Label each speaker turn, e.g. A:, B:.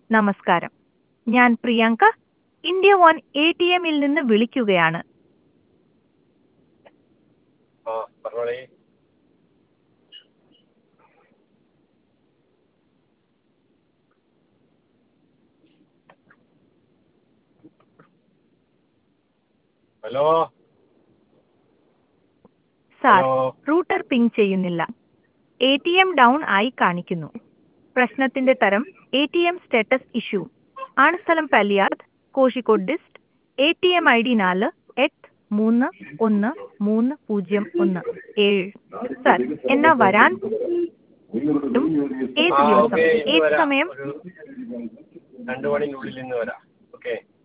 A: നമസ്കാരം ഞാൻ Priyanka India one A T എമ്മിൽ നിന്ന് വിളിക്കുകയാണ്
B: ആ പറഞ്ഞോളി hello
A: sir
B: hello
A: router ping ചെയ്യുന്നില്ല എ ടി എം ഡൗൺ ആയി കാണിക്കുന്നു പ്രശ്നത്തിന്റെ തരം A T M status issue ആണ് സ്ഥലം Palliyard Kozhikode dist A T M I D നാല് എട്ട് മൂന്ന് ഒന്ന് മൂന്ന് പൂജ്യം ഒന്ന് ഏഴ് സാർ എന്നാ വരാൻ പറ്റും? ഏത്
B: ആ
A: ദിവസം
B: ഓക്കെ ഇന്ന്
A: ഏത്
B: വരാം
A: സമയം
B: ഒരു രണ്ട് മണിനുള്ളിൽ ഇന്ന് വരാം ഓക്കെ